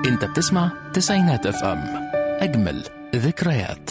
انت بتسمع تسعينات اف ام اجمل ذكريات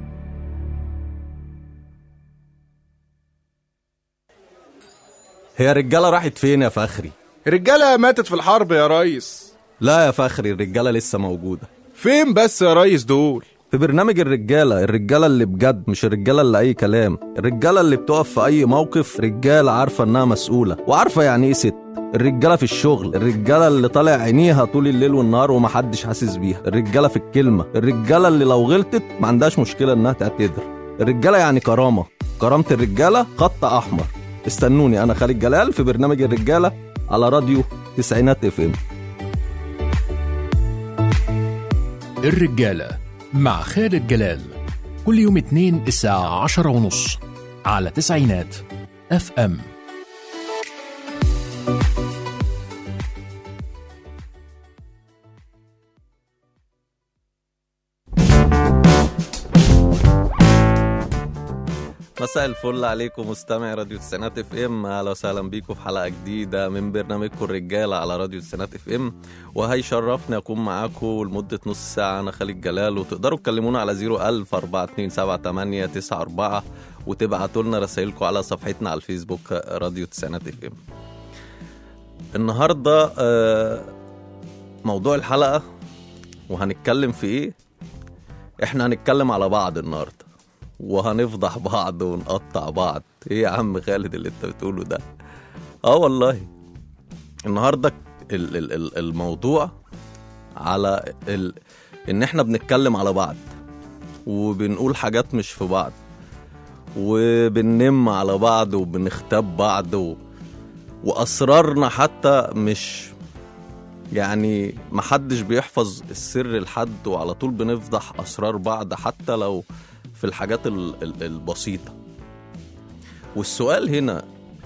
هي الرجالة راحت فين يا فخري؟ الرجالة ماتت في الحرب يا ريس لا يا فخري الرجالة لسه موجودة فين بس يا ريس دول في برنامج الرجالة الرجالة اللي بجد مش الرجالة اللي أي كلام الرجالة اللي بتقف في أي موقف رجالة عارفة إنها مسؤولة وعارفة يعني إيه ست الرجالة في الشغل الرجالة اللي طالع عينيها طول الليل والنهار ومحدش حاسس بيها الرجالة في الكلمة الرجالة اللي لو غلطت ما عندهاش مشكلة إنها تعتذر الرجالة يعني كرامة كرامة الرجالة خط أحمر استنوني أنا خالد جلال في برنامج الرجالة على راديو تسعينات اف ام الرجالة مع خالد جلال كل يوم اثنين الساعة عشرة ونص على تسعينات اف ام مساء الفل عليكم مستمعي راديو تسعينات اف ام اهلا وسهلا بيكم في حلقه جديده من برنامجكم الرجاله على راديو تسعينات اف ام وهيشرفني اكون معاكم لمده نص ساعه انا خالد جلال وتقدروا تكلمونا على 01000 427 وتبعتوا لنا رسائلكم على صفحتنا على الفيسبوك راديو تسعينات اف ام النهارده آه، موضوع الحلقه وهنتكلم في ايه احنا هنتكلم على بعض النهارده وهنفضح بعض ونقطع بعض ايه يا عم خالد اللي انت بتقوله ده اه والله النهارده ال- ال- ال- الموضوع على ال... ان احنا بنتكلم على بعض وبنقول حاجات مش في بعض وبننم على بعض وبنختاب بعض و... واسرارنا حتى مش يعني محدش بيحفظ السر لحد وعلى طول بنفضح اسرار بعض حتى لو في الحاجات ال- ال- البسيطة والسؤال هنا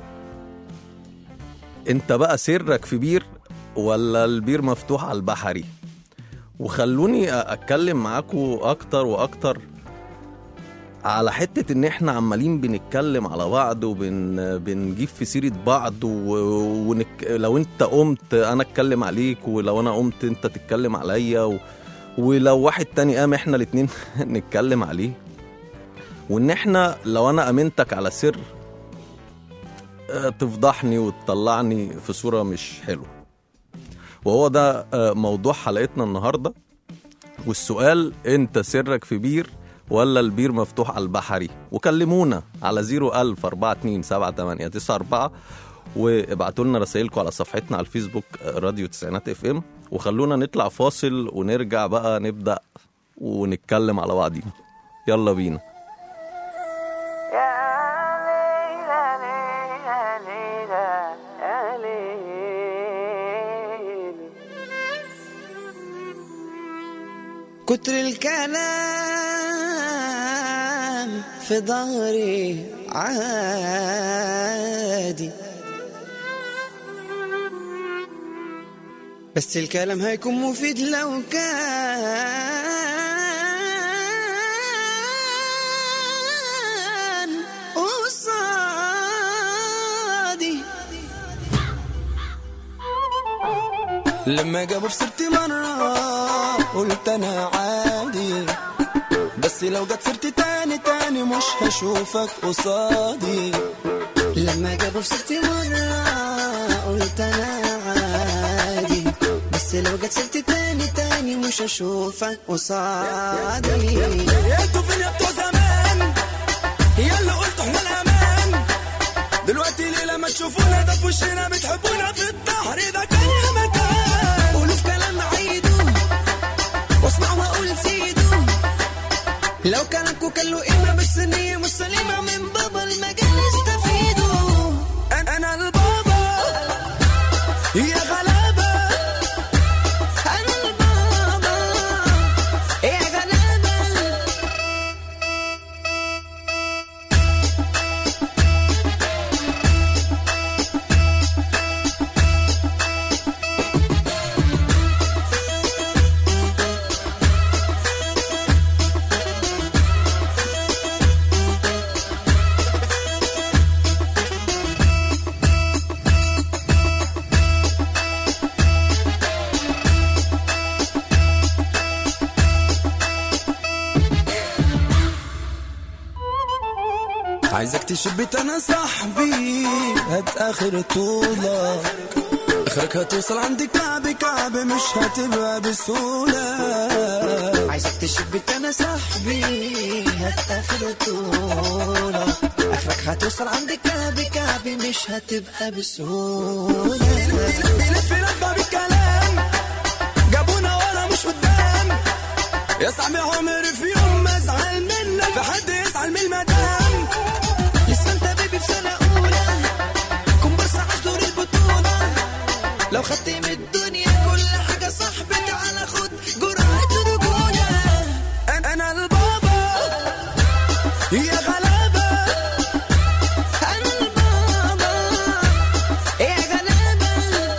انت بقى سرك في بير ولا البير مفتوح على البحري وخلوني أ- اتكلم معاكم اكتر واكتر على حتة ان احنا عمالين بنتكلم على بعض وبن بنجيب في سيرة بعض و... ونك... لو انت قمت انا اتكلم عليك ولو انا قمت انت تتكلم عليا و... ولو واحد تاني قام احنا الاتنين نتكلم عليه وان احنا لو انا امنتك على سر آه، تفضحني وتطلعني في صورة مش حلوة وهو ده آه، موضوع حلقتنا النهاردة والسؤال انت سرك في بير ولا البير مفتوح على البحري وكلمونا على 01000 427 وابعتوا لنا رسائلكم على صفحتنا على الفيسبوك آه، راديو تسعينات اف ام وخلونا نطلع فاصل ونرجع بقى نبدأ ونتكلم على بعضينا يلا بينا كتر الكلام في ظهري عادي بس الكلام هيكون مفيد لو كان قصادي لما جابوا في سيرتي مرة قلت أنا عادي بس لو جت سيرتي تاني تاني مش هشوفك قصادي لما جابوا في سيرتي مرة قلت أنا عادي بس لو جت سيرتي تاني تاني مش هشوفك قصادي انتوا فين يا بتوع زمان يلا قلتوا احنا الأمان دلوقتي ليه لما تشوفونا ده في وشنا بتحبونا في الظهر ده كان يا مكان قولوا في كلام عيدوا واسمعوا واقول زيدوا لو كلامكوا كان له قيمة بس النية مش سليمة من بابا المجال استفيدوا أنا أنا البابا يا غلابة أنا البابا يا غلابة عايزك تشبت انا صاحبي هات اخر طولك اخرك هتوصل عند كعب كعب مش هتبقى بسهولة عايزك تشبك انا صاحبي هات اخر طولة اخرك هتوصل عند كعب كعب مش هتبقى بسهولة بيلف لفة بالكلام جابونا ورا مش قدام يا صاحبي عمري في يوم ما ازعل منك في حد يزعل من المدام لسه انت بيبي في سنة اولى كومبارس عاش دور البطولة لو خدت من الدنيا كل حاجة صاحبي تعالى خد جرعة رجولة انا انا البابا يا غلابة انا البابا يا غلابة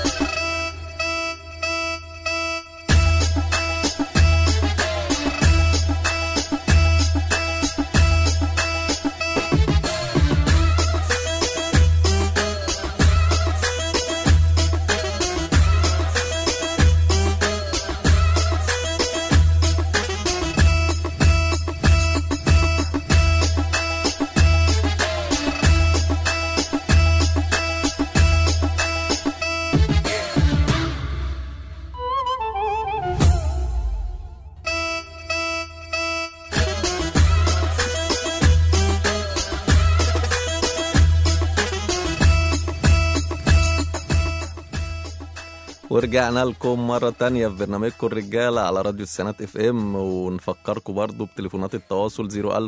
ورجعنا لكم مرة تانية في برنامجكم الرجالة على راديو السنات اف ام ونفكركم برضو بتليفونات التواصل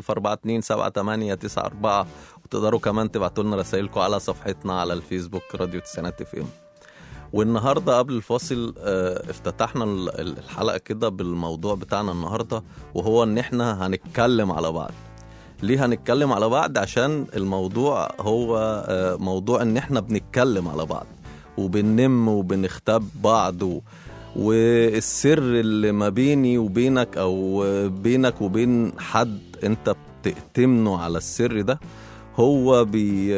010427894 وتقدروا كمان تبعتوا لنا رسائلكم على صفحتنا على الفيسبوك راديو السنات اف ام والنهارده قبل الفاصل آه، افتتحنا ال- ال- الحلقة كده بالموضوع بتاعنا النهارده وهو ان احنا هنتكلم على بعض ليه هنتكلم على بعض عشان الموضوع هو آه، موضوع ان احنا بنتكلم على بعض وبننم وبنختب بعض و... والسر اللي ما بيني وبينك او بينك وبين حد انت بتأتمنه على السر ده هو بي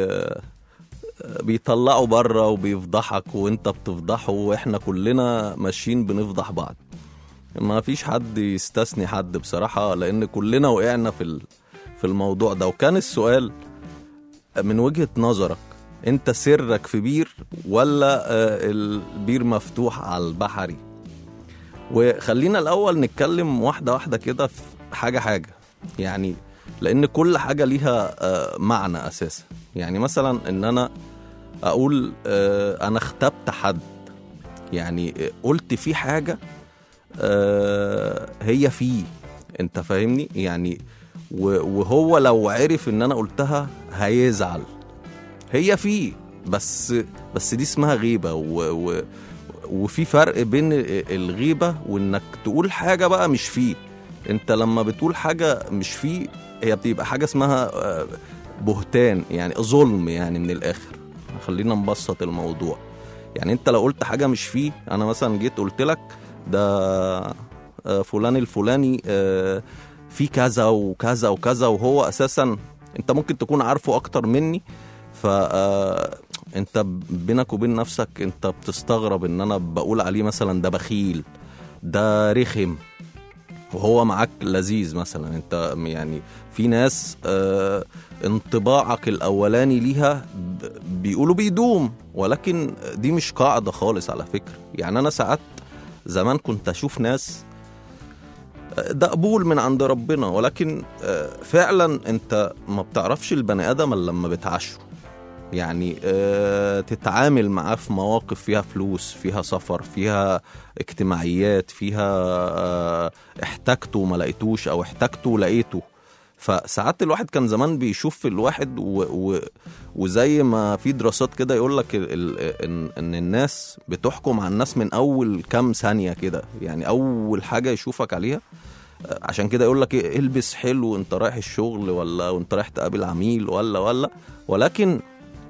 بيطلعه بره وبيفضحك وانت بتفضحه واحنا كلنا ماشيين بنفضح بعض ما فيش حد يستثني حد بصراحة لأن كلنا وقعنا في ال- في الموضوع ده وكان السؤال من وجهة نظرك انت سرك في بير ولا آه، البير مفتوح على البحري وخلينا الأول نتكلم واحدة واحدة كده في حاجة حاجة يعني لأن كل حاجة ليها آه، معنى أساسا يعني مثلا إن أنا أقول آه، أنا اختبت حد يعني آه، قلت فيه حاجة آه، هي فيه انت فاهمني يعني و- وهو لو عرف ان انا قلتها هيزعل هي فيه بس بس دي اسمها غيبة و و وفي فرق بين الغيبة وانك تقول حاجة بقى مش فيه انت لما بتقول حاجة مش فيه هي بتبقى حاجة اسمها آه، بهتان يعني ظلم يعني من الاخر خلينا نبسط الموضوع يعني انت لو قلت حاجة مش فيه انا مثلا جيت قلت لك ده آه، فلان الفلاني آه، في كذا وكذا وكذا وهو اساسا انت ممكن تكون عارفه اكتر مني ف آه، انت بينك وبين نفسك انت بتستغرب ان انا بقول عليه مثلا ده بخيل ده رخم وهو معاك لذيذ مثلا انت يعني في ناس آه انطباعك الاولاني ليها ب- بيقولوا بيدوم ولكن دي مش قاعده خالص على فكره يعني انا ساعات زمان كنت اشوف ناس آه، ده قبول من عند ربنا ولكن آه، فعلا انت ما بتعرفش البني ادم الا لما بتعاشره يعني آه، تتعامل معاه في مواقف فيها فلوس فيها سفر فيها اجتماعيات فيها آه، احتاجته وما لقيتوش او احتاجته ولقيته فساعات الواحد كان زمان بيشوف في الواحد و و وزي ما في دراسات كده يقول لك ال- ال- ان ان الناس بتحكم على الناس من اول كام ثانيه كده يعني اول حاجه يشوفك عليها آه، عشان كده يقول لك إيه، البس حلو وانت رايح الشغل ولا وانت رايح تقابل عميل ولا ولا ولكن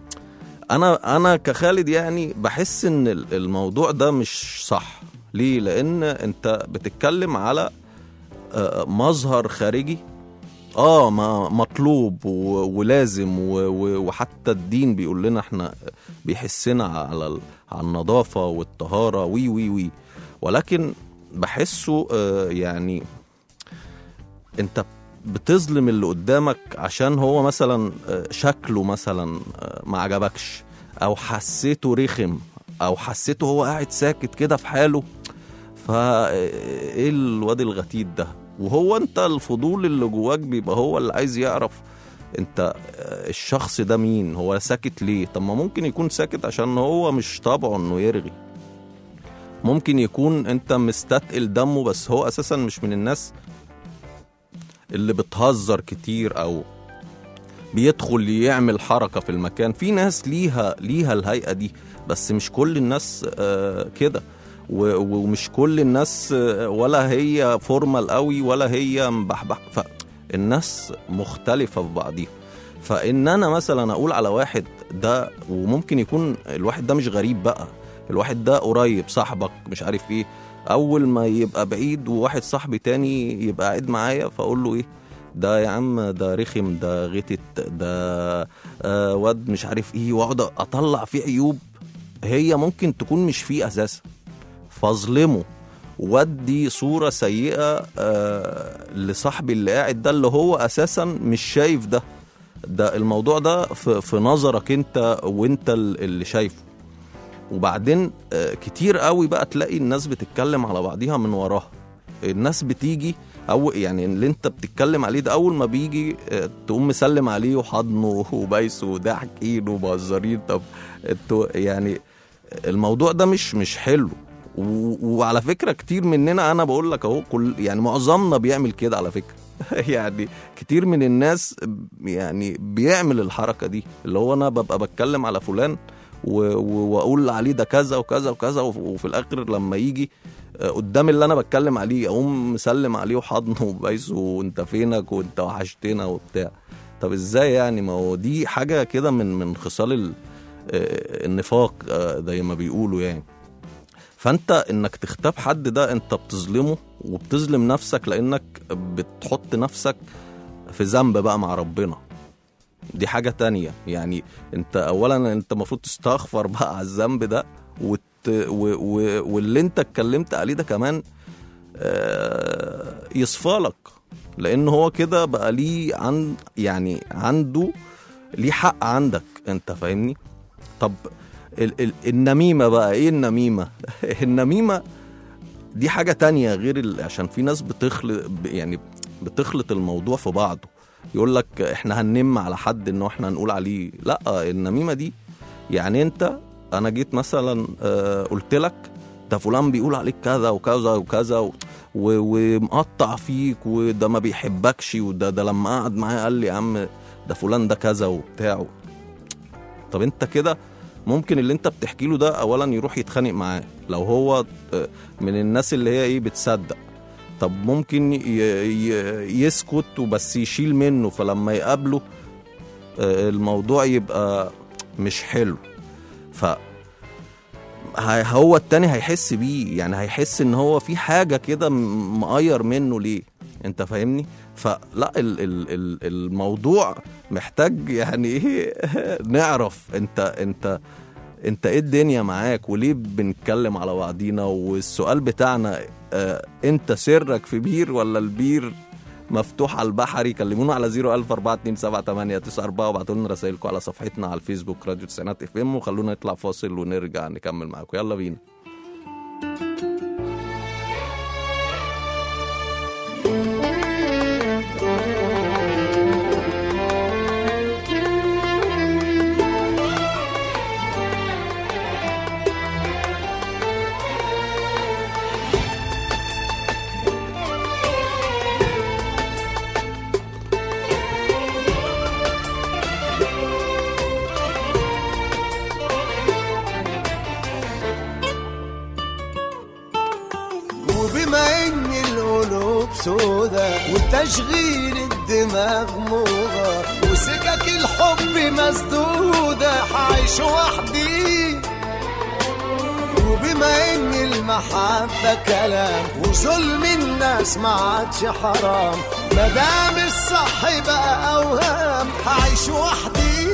انا انا كخالد يعني بحس ان ال- الموضوع ده مش صح ليه لان انت بتتكلم على آه، مظهر خارجي اه ما مطلوب و- ولازم و- و- وحتى الدين بيقول لنا احنا بيحسنا على ال- على النظافه والطهاره وي وي وي ولكن بحسه آه، يعني انت بتظلم اللي قدامك عشان هو مثلا آه، شكله مثلا آه، ما عجبكش او حسيته رخم او حسيته هو قاعد ساكت كده في حاله فا ايه الواد الغتيت ده وهو انت الفضول اللي جواك بيبقى هو اللي عايز يعرف انت آه، الشخص ده مين هو ساكت ليه طب ما ممكن يكون ساكت عشان هو مش طبعه انه يرغي ممكن يكون انت مستتقل دمه بس هو اساسا مش من الناس اللي بتهزر كتير او بيدخل يعمل حركة في المكان في ناس ليها ليها الهيئة دي بس مش كل الناس آه، كده و- ومش كل الناس آه، ولا هي فورمال قوي ولا هي مبحبح فالناس مختلفة في بعضيها فان انا مثلا اقول على واحد ده وممكن يكون الواحد ده مش غريب بقى الواحد ده قريب صاحبك مش عارف ايه اول ما يبقى بعيد وواحد صاحبي تاني يبقى قاعد معايا فاقول له ايه ده يا عم ده رخم ده غتت ده آه واد مش عارف ايه واقعد اطلع فيه عيوب هي ممكن تكون مش فيه اساسا فاظلمه ودي صورة سيئة آه لصاحبي اللي قاعد ده اللي هو أساسا مش شايف ده ده الموضوع ده في, في نظرك انت وانت ال- اللي شايفه وبعدين آه، كتير قوي بقى تلاقي الناس بتتكلم على بعضيها من وراها الناس بتيجي او يعني اللي انت بتتكلم عليه ده اول ما بيجي آه، تقوم مسلم عليه وحضنه وبايسه وضحكين ومهزرين طب انتوا يعني الموضوع ده مش مش حلو و- وعلى فكره كتير مننا انا بقول لك اهو كل يعني معظمنا بيعمل كده على فكره يعني كتير من الناس يعني بيعمل الحركه دي اللي هو انا ببقى بتكلم على فلان و- و- واقول عليه ده كذا وكذا وكذا وف- وفي الاخر لما يجي آه، قدام اللي انا بتكلم عليه اقوم مسلم عليه وحضنه وبايسه وانت فينك وانت وحشتنا وبتاع طب ازاي يعني ما هو دي حاجه كده من من خصال ال- آه، النفاق آه، زي ما بيقولوا يعني فانت انك تختاب حد ده انت بتظلمه وبتظلم نفسك لانك بتحط نفسك في ذنب بقى مع ربنا دي حاجة تانية يعني انت اولا انت المفروض تستغفر بقى على الذنب ده وت... و... و... واللي انت اتكلمت عليه ده كمان آه، يصفى لك لان هو كده بقى ليه عن يعني عنده ليه حق عندك انت فاهمني طب ال... ال... النميمة بقى ايه النميمة النميمة دي حاجة تانية غير ال... عشان في ناس بتخلط يعني بتخلط الموضوع في بعضه يقول لك احنا هننم على حد انه احنا هنقول عليه لا النميمة دي يعني انت انا جيت مثلا آه، قلت لك ده فلان بيقول عليك كذا وكذا وكذا و- و- ومقطع فيك وده ما بيحبكش وده ده لما قعد معايا قال لي يا عم ده فلان ده كذا وبتاع طب انت كده ممكن اللي انت بتحكي له ده اولا يروح يتخانق معاه لو هو آه، من الناس اللي هي ايه بتصدق طب ممكن ي- ي- يسكت وبس يشيل منه فلما يقابله آه، الموضوع يبقى مش حلو ف هي- هو التاني هيحس بيه يعني هيحس ان هو في حاجه كده م- مقير منه ليه انت فاهمني فلا ال ال ال الموضوع محتاج يعني ايه نعرف انت انت انت ايه الدنيا معاك وليه بنتكلم على بعضينا والسؤال بتاعنا اه انت سرك في بير ولا البير مفتوح على البحري كلمونا على 004278994 وابعتوا لنا رسائلكم على صفحتنا على الفيسبوك راديو تسعينات اف ام وخلونا نطلع فاصل ونرجع نكمل معاكم يلا بينا وبما ان القلوب سودا وتشغيل الدماغ موضة وسكك الحب مسدودة هعيش وحدي وبما ان المحبة كلام وظلم الناس ما عادش حرام مدام الصح بقى اوهام هعيش وحدي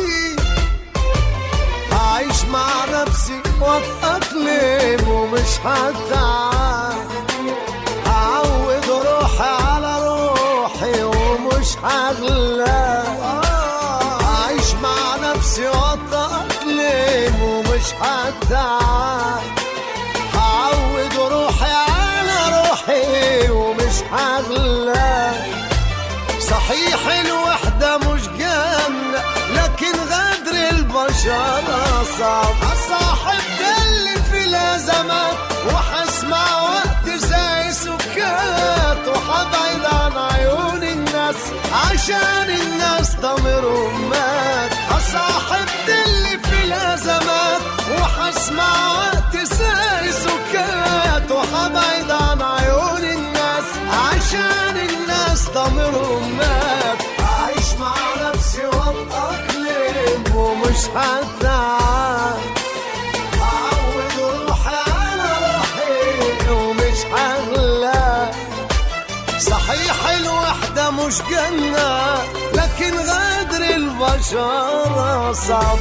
هعيش مع نفسي واتأقلم ومش هتعب هعود روحي على روحي ومش هغلى أعيش مع نفسي وأتأقلم ومش هتعب هعود روحي على روحي ومش هغلى صحيح الوحدة مش جنة لكن غدر البشر صعب أصاحب ده اللي في الأزمات وحسمع وقت زي سكات وحبعد عن عيون الناس عشان الناس ضميرهم مات أصاحب ده اللي في الأزمات وحسمع وقت زي سكات وحبعد عن عيون الناس عشان الناس ضميرهم مات أعيش مع نفسي وأتأقلم ومش هتعب أعود روحي على روحي ومش هغلى صحيح الوحدة مش جنة لكن غدر البشر صعب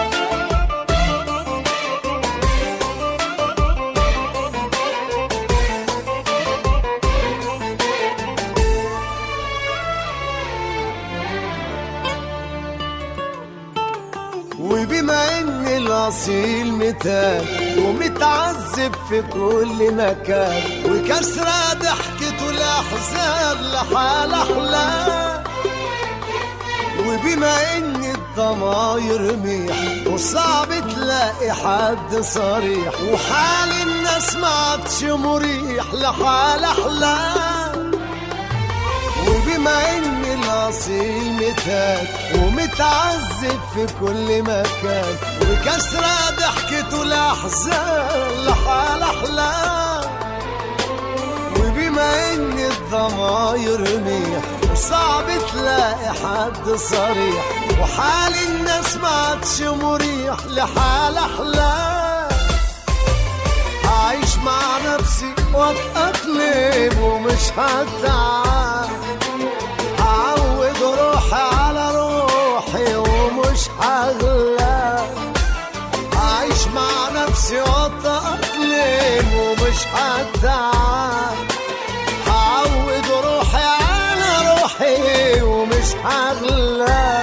وبما ان الاصيل متان ومتعذب في كل مكان وكسرة ضحكته الاحزان لحال احلام وبما ان الضماير ميح وصعب تلاقي حد صريح وحال الناس ما عادش مريح لحال احلام وبما ان الاصيل متات ومتعذب في كل مكان وكسرة ضحكته الاحزان لحال احلام وبما ان الضماير ميح وصعب تلاقي حد صريح وحال الناس ما عادش مريح لحال احلام أعيش مع نفسي وأتأقلم ومش هتعب أعود روحي على روحي ومش هغلى أعيش مع نفسي وأتأقلم ومش هتعب أعود روحي على روحي ومش هغلى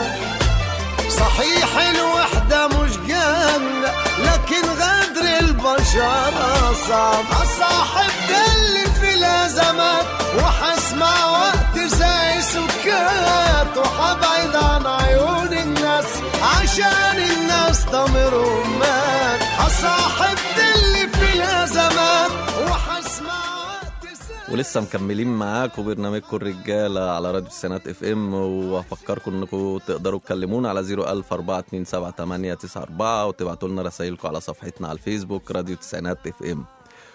صحيح الوحدة مش جنة لكن غدر البشر صعب أصاحب ده اللي في الأزمات وحسمع وقت زي سكات وحبعد عن عيون الناس عشان الناس ضميرهم مات أصاحب ده اللي في الأزمات وحسمع وقت زي ولسه مكملين معاكم برنامجكم الرجاله على راديو السنات اف ام وافكركم انكم تقدروا تكلمونا على 010427894 وتبعتوا لنا رسائلكم على صفحتنا على الفيسبوك راديو التسعينات اف ام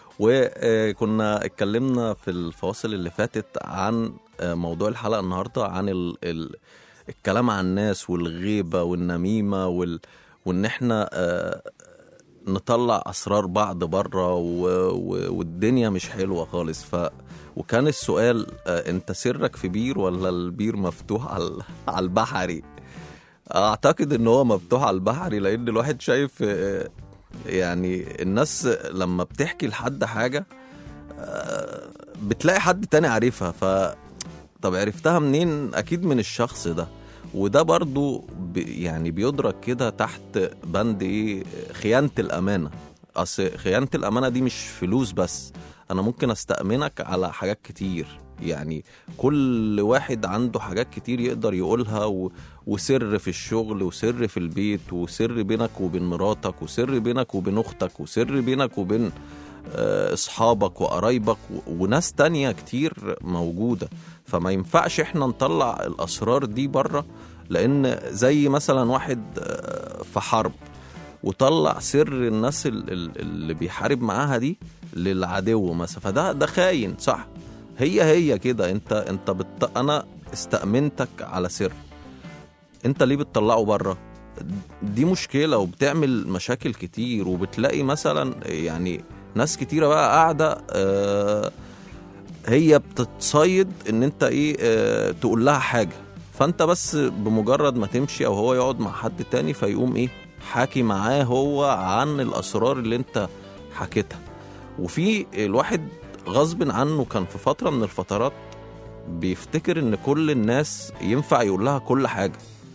وكنا اتكلمنا في الفواصل اللي فاتت عن آه، موضوع الحلقه النهارده عن ال ال الكلام عن الناس والغيبه والنميمه وال وان احنا آه، نطلع اسرار بعض بره و... و... والدنيا مش حلوه خالص ف وكان السؤال آه، انت سرك في بير ولا البير مفتوح على على البحري اعتقد ان هو مفتوح على البحري لان الواحد شايف آه، يعني الناس لما بتحكي لحد حاجه آه، بتلاقي حد تاني عارفها ف طب عرفتها منين اكيد من الشخص ده وده برضو ب يعني بيدرك كده تحت بند ايه خيانه الامانه اصل خيانه الامانه دي مش فلوس بس انا ممكن استامنك على حاجات كتير يعني كل واحد عنده حاجات كتير يقدر يقولها و... وسر في الشغل وسر في البيت وسر بينك وبين مراتك وسر بينك وبين اختك وسر بينك وبين آه، اصحابك وقرايبك و- وناس تانية كتير موجودة فما ينفعش احنا نطلع الاسرار دي بره لان زي مثلا واحد آه، في حرب وطلع سر الناس ال- ال- اللي بيحارب معاها دي للعدو مثلا فده ده خاين صح هي هي كده انت انت بت... انا استأمنتك على سر انت ليه بتطلعه بره دي مشكله وبتعمل مشاكل كتير وبتلاقي مثلا يعني ناس كتيره بقى قاعده آه، هي بتتصيد ان انت ايه آه، تقول لها حاجه فانت بس بمجرد ما تمشي او هو يقعد مع حد تاني فيقوم ايه حاكي معاه هو عن الاسرار اللي انت حكيتها وفي الواحد غصب عنه كان في فتره من الفترات بيفتكر ان كل الناس ينفع يقول لها كل حاجه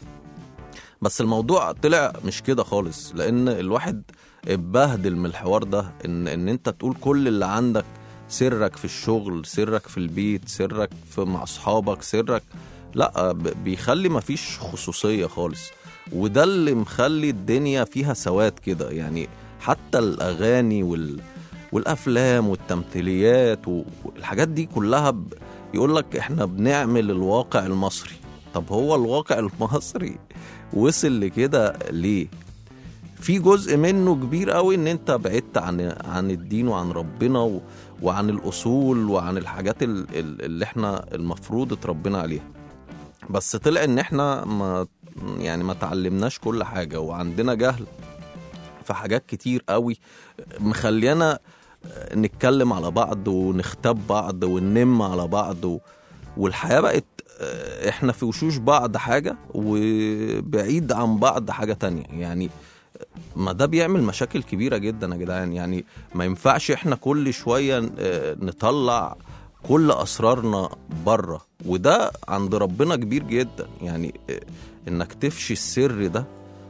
بس الموضوع طلع مش كده خالص لان الواحد اتبهدل من الحوار ده ان ان انت تقول كل اللي عندك سرك في الشغل سرك في البيت سرك في مع اصحابك سرك لا ب- بيخلي مفيش خصوصيه خالص وده اللي مخلي الدنيا فيها سواد كده يعني حتى الاغاني وال والافلام والتمثيليات و- والحاجات دي كلها ب... يقول لك احنا بنعمل الواقع المصري طب هو الواقع المصري وصل لكده ليه في جزء منه كبير قوي ان انت بعدت عن عن الدين وعن ربنا و... وعن الاصول وعن الحاجات ال- ال- اللي احنا المفروض اتربينا عليها بس طلع ان احنا ما يعني ما تعلمناش كل حاجه وعندنا جهل في حاجات كتير قوي مخلينا نتكلم على بعض ونختب بعض وننم على بعض و... والحياة بقت آه، احنا في وشوش بعض حاجة وبعيد عن بعض حاجة تانية يعني ما ده بيعمل مشاكل كبيرة جدا يا جدعان يعني ما ينفعش احنا كل شوية آه، نطلع كل أسرارنا بره وده عند ربنا كبير جدا يعني آه، انك تفشي السر ده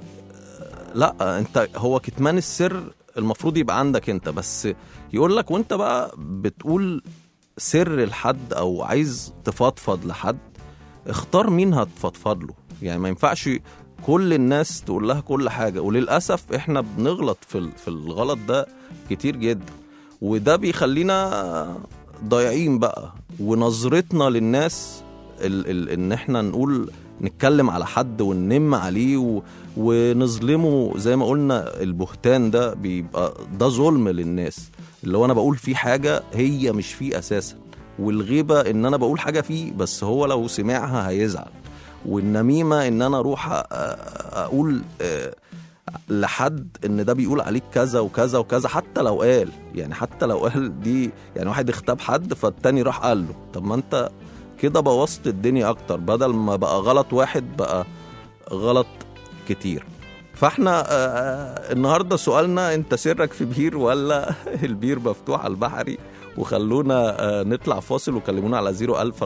لا انت هو كتمان السر المفروض يبقى عندك انت بس يقول لك وانت بقى بتقول سر لحد او عايز تفضفض لحد اختار مين هتفضفض له يعني ما ينفعش كل الناس تقول لها كل حاجه وللاسف احنا بنغلط في ال- في الغلط ده كتير جدا وده بيخلينا ضايعين بقى ونظرتنا للناس ال ال ان احنا نقول نتكلم على حد وننم عليه و ونظلمه زي ما قلنا البهتان ده بيبقى ده ظلم للناس اللي هو انا بقول فيه حاجه هي مش فيه اساسا والغيبه ان انا بقول حاجه فيه بس هو لو سمعها هيزعل والنميمه ان انا اروح أ- أ- اقول آه، لحد ان ده بيقول عليك كذا وكذا وكذا حتى لو قال يعني حتى لو قال دي يعني واحد اختاب حد فالتاني راح قال له طب ما انت كده بوظت الدنيا اكتر بدل ما بقى غلط واحد بقى غلط كتير فاحنا آه، النهارده سؤالنا انت سرك في بير ولا البير مفتوح على البحري وخلونا آه، نطلع فاصل وكلمونا على 01000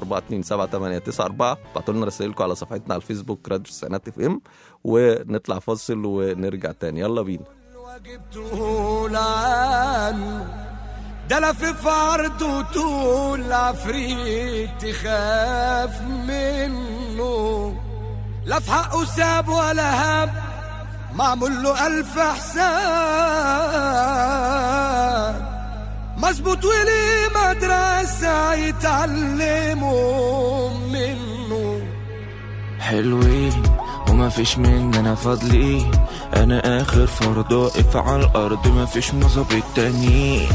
427 ابعتوا لنا رسائلكم على صفحتنا على الفيسبوك راديو السنات اف ام ونطلع فاصل ونرجع تاني يلا بينا واجب تقول عنه ده لفف عرضه طول عفريت تخاف منه لا في حقه ساب ولا هاب معمول له ألف حساب مظبوط وليه مدرسة يتعلموا منه حلوين وما فيش مننا فاضلين انا اخر فرد واقف على الارض ما فيش مظابيط تانيين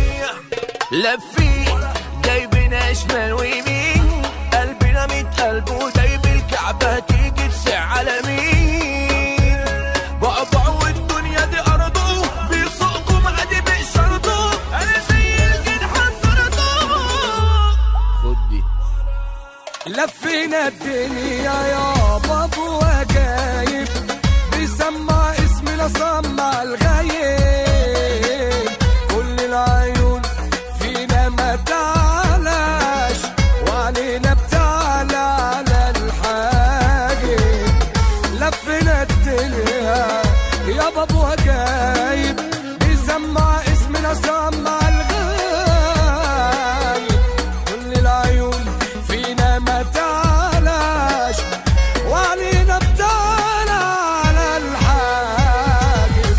لفين جايبنا شمال ويمين قلبنا ميت قلب ودايب الكعبة تيجي تسع على مين بعبع والدنيا دي أرضه بيسوقكم عادي بشرطه أنا زي الجنحان طرده خد دي لفينا الدنيا يا بابو وجايب بيسمع اسمنا سمع الغايب كل العيون فينا ما تعلاش وعلينا بتعلى على الحاجب لفينا الدنيا يا بابو وجايب بيسمع اسمنا سمع الغايب كل العيون فينا ما تعلاش وعلينا بتعلى على الحاجب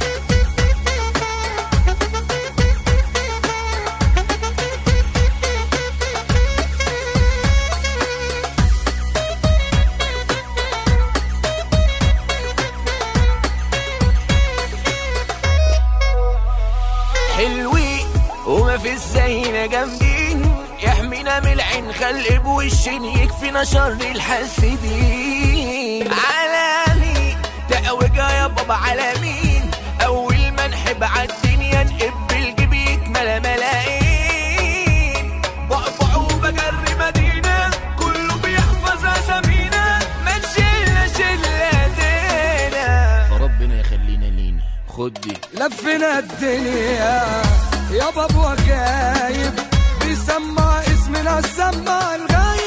حلوين وما في زينا جامدين يحمينا من العين خلي بوشين يكفينا شر الحاسدين عالمي تقوجة يا بابا عالمين اول ما نحب عالدنيا نقب الجيب يتملى ملايين بقبع وبجري مدينة كله بيحفظ اسامينا ما نشيلنا شلة دينا فربنا يخلينا لينا خد دي لفينا الدنيا يا بابا وجايب بيسمع اسمنا سمع الغايب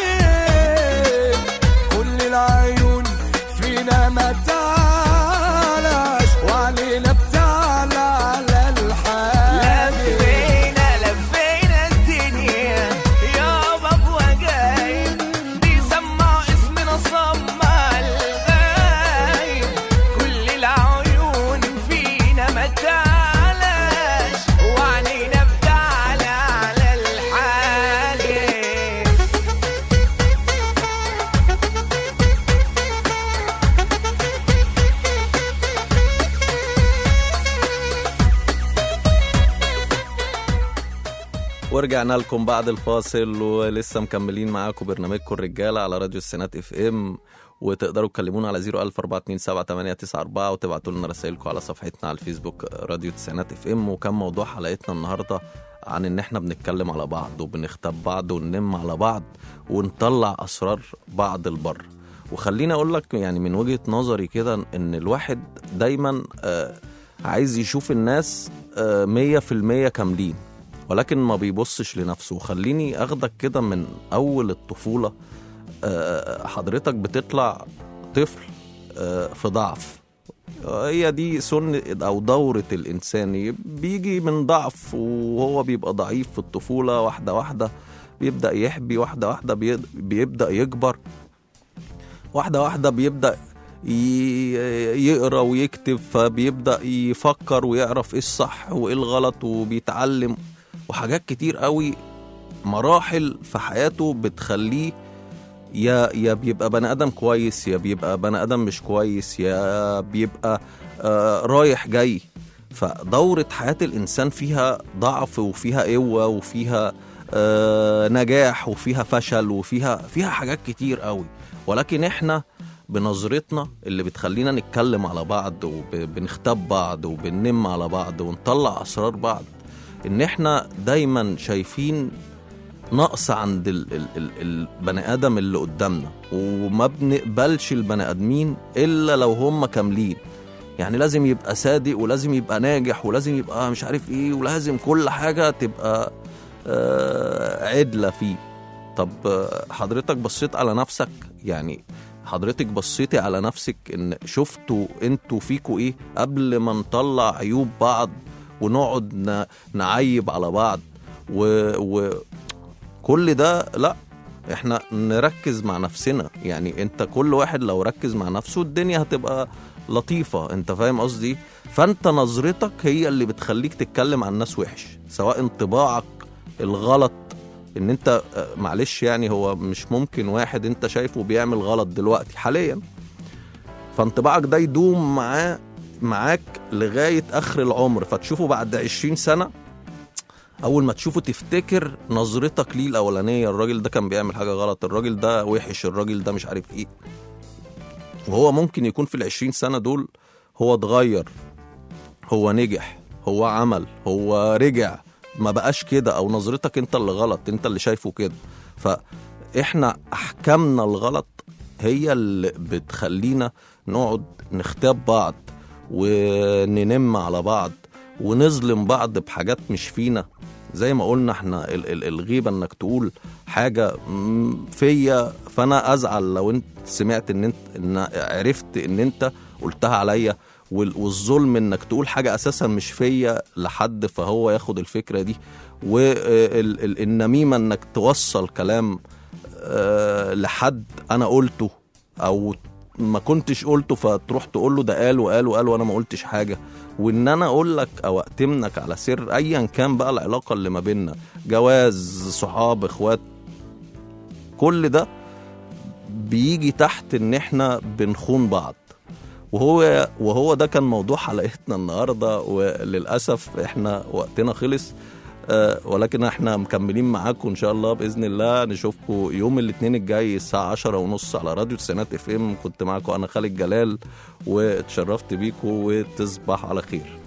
ورجعنا لكم بعد الفاصل ولسه مكملين معاكم برنامجكم الرجاله على راديو السنات اف ام وتقدروا تكلمونا على 014278994 وتبعتوا لنا رسائلكم على صفحتنا على الفيسبوك راديو السنات اف ام وكان موضوع حلقتنا النهارده عن ان احنا بنتكلم على بعض وبنختب بعض وننم على بعض ونطلع اسرار بعض البر وخليني اقول لك يعني من وجهه نظري كده ان الواحد دايما آه، عايز يشوف الناس آه، مية في المية كاملين ولكن ما بيبصش لنفسه خليني اخدك كده من اول الطفولة آه، حضرتك بتطلع طفل آه، في ضعف آه، هي دي سنة أو دورة الإنسان بيجي من ضعف وهو بيبقى ضعيف في الطفولة واحدة واحدة بيبدأ يحبي واحدة واحدة بي- بيبدأ يكبر واحدة واحدة بيبدأ ي- يقرا ويكتب فبيبدأ يفكر ويعرف ايه الصح وايه الغلط وبيتعلم وحاجات كتير قوي مراحل في حياته بتخليه يا يا بيبقى بني ادم كويس يا بيبقى بني ادم مش كويس يا بيبقى آه رايح جاي فدورة حياة الإنسان فيها ضعف وفيها قوة وفيها آه نجاح وفيها فشل وفيها فيها حاجات كتير قوي ولكن احنا بنظرتنا اللي بتخلينا نتكلم على بعض وبنختب بعض وبننم على بعض ونطلع أسرار بعض إن احنا دايما شايفين نقص عند ال ال ال البني ادم اللي قدامنا وما بنقبلش البني ادمين الا لو هم كاملين يعني لازم يبقى صادق ولازم يبقى ناجح ولازم يبقى مش عارف ايه ولازم كل حاجه تبقى آه عدله فيه طب آه، حضرتك بصيت على نفسك يعني حضرتك بصيتي على نفسك ان شفتوا انتوا فيكوا ايه قبل ما نطلع عيوب بعض ونقعد ن- نعيب على بعض و, و كل ده لا احنا نركز مع نفسنا يعني انت كل واحد لو ركز مع نفسه الدنيا هتبقى لطيفة انت فاهم قصدي فانت نظرتك هي اللي بتخليك تتكلم عن الناس وحش سواء انطباعك الغلط ان انت آه، معلش يعني هو مش ممكن واحد انت شايفه بيعمل غلط دلوقتي حاليا فانطباعك ده يدوم معاه معاك لغاية آخر العمر فتشوفه بعد 20 سنة اول ما تشوفه تفتكر نظرتك ليه الاولانيه الراجل ده كان بيعمل حاجه غلط الراجل ده وحش الراجل ده مش عارف ايه وهو ممكن يكون في العشرين سنه دول هو اتغير هو نجح هو عمل هو رجع ما بقاش كده او نظرتك انت اللي غلط انت اللي شايفه كده فاحنا احكامنا الغلط هي اللي بتخلينا نقعد نختاب بعض وننم على بعض ونظلم بعض بحاجات مش فينا زي ما قلنا احنا ال- ال- الغيبه انك تقول حاجه مم، فيا فانا ازعل لو انت سمعت ان انت ان عرفت ان انت قلتها عليا وال- والظلم انك تقول حاجه اساسا مش فيا لحد فهو ياخد الفكره دي والنميمه انك توصل كلام آه، لحد انا قلته او ما كنتش قلته فتروح تقول له ده قال وقال وقال وانا ما قلتش حاجه وان انا اقول لك او اتمنك على سر ايا كان بقى العلاقه اللي ما بيننا جواز صحاب اخوات كل ده بيجي تحت ان احنا بنخون بعض وهو وهو ده كان موضوع حلقتنا النهارده وللاسف احنا وقتنا خلص آه، ولكن احنا مكملين معاكم ان شاء الله باذن الله نشوفكم يوم الاثنين الجاي الساعه 10 ونص على راديو السنات اف ام كنت معاكم انا خالد جلال واتشرفت بيكم وتصبح على خير